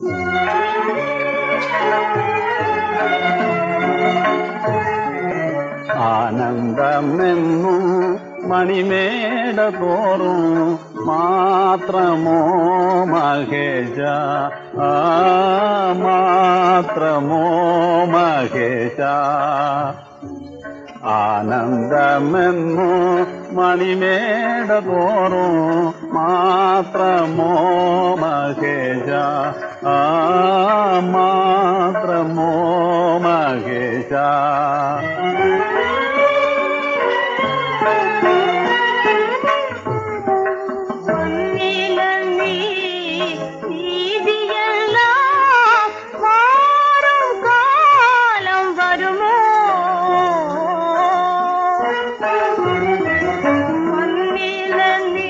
ആനന്ദമെന്നു മണിമേട തോറും മാത്രമോ മഹേശ ആ മാത്രമോ മഹേശ ആനന്ദമെന്നു മണിമേട തോറും മാത്രമോ മഹേശ ആ മാത്രമോ മഹേശ പൊന്നിലനീ നീതിയെല്ലാം മാറും കാലം വരുമോ പൊന്നിലനീ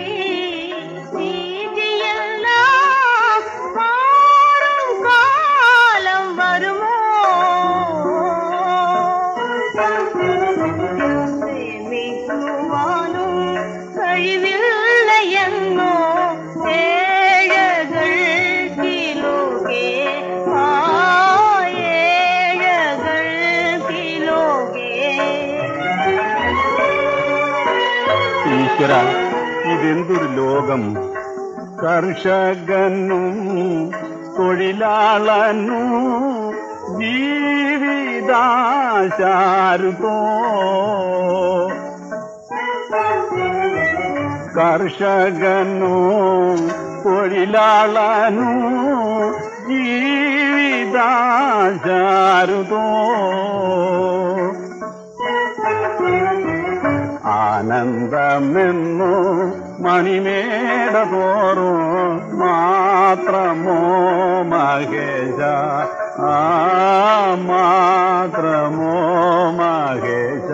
നീതിയെല്ലാം മാറും കാലം വരുമോ പ്രേമിക്കുവാനും കഴിവില്ലയെന്നോ ഏഴകൾക്കിലോകെ ആ ഏഴകൾക്കിലോകെ ഈശ്വര ഇതെന്തൊരു ലോകം കർഷകനും തൊഴിലാളനും ജീവിതാശാരുതോ കർഷകനും തൊഴിലാളനും ജീവിതാശാരുതോ ആനന്ദമെന്നു മണിമേട തോറും മാത്രമോ മഹേശ ആ മാത്രമോ മഹേശ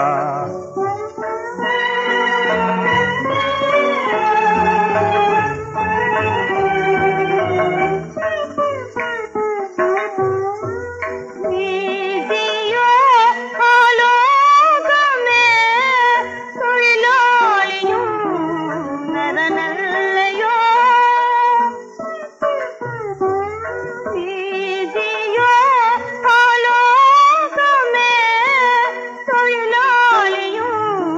നീതിയോ ആലോകമേ തൊഴിലാളിയും നരനല്ലയോ നീതിയോ ആലോകമേ തൊഴിലാളിയും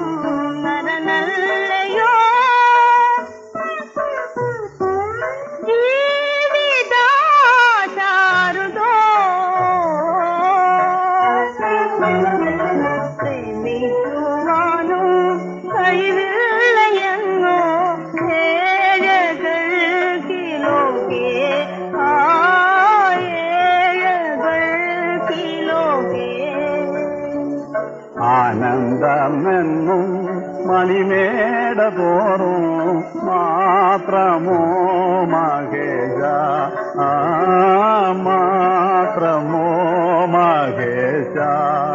നരനല്ലയോ ജീവിതാചാരുതോ പ്രേമിക്കുവാനോ കഴിവില്ലയെന്നോ ഏഴകൾക്കിലോകെ ആ ഏഴകൾക്കിലോകെ ആനന്ദമെന്നും മണിമേട തോറും മാത്രമോ മഹേശ ആ മാത്രമോ മഹേശ